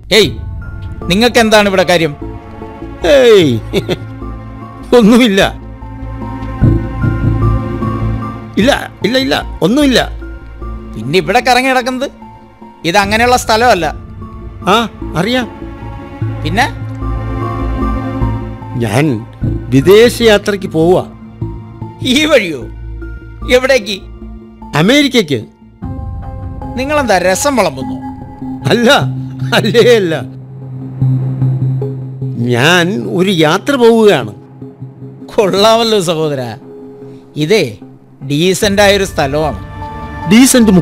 ഏയ് നിങ്ങൾക്ക് എന്താണ് ഇവിടെ കാര്യം ഏയ് ഒന്നുമില്ല ഇല്ല ഇല്ല ഇല്ല ഒന്നുമില്ല പിന്നെ ഇവിടെ കറങ്ങി കിടക്കുന്നത് ഇത് അങ്ങനെയുള്ള സ്ഥലമല്ല ആ അറിയാം പിന്നെ ഞാൻ വിദേശയാത്രയ്ക്ക് പോവുക ഈ വഴിയോ എവിടേക്ക് അമേരിക്കയ്ക്ക് നിങ്ങളെന്താ രസം വിളമ്പുന്നു അല്ല അല്ലേ അല്ല ഞാൻ ഒരു യാത്ര പോവുകയാണ് കൊള്ളാമല്ലോ സഹോദര ഇതേ ഡീസൻ്റ് ആയൊരു സ്ഥലമാണ് ഡീസന്റ്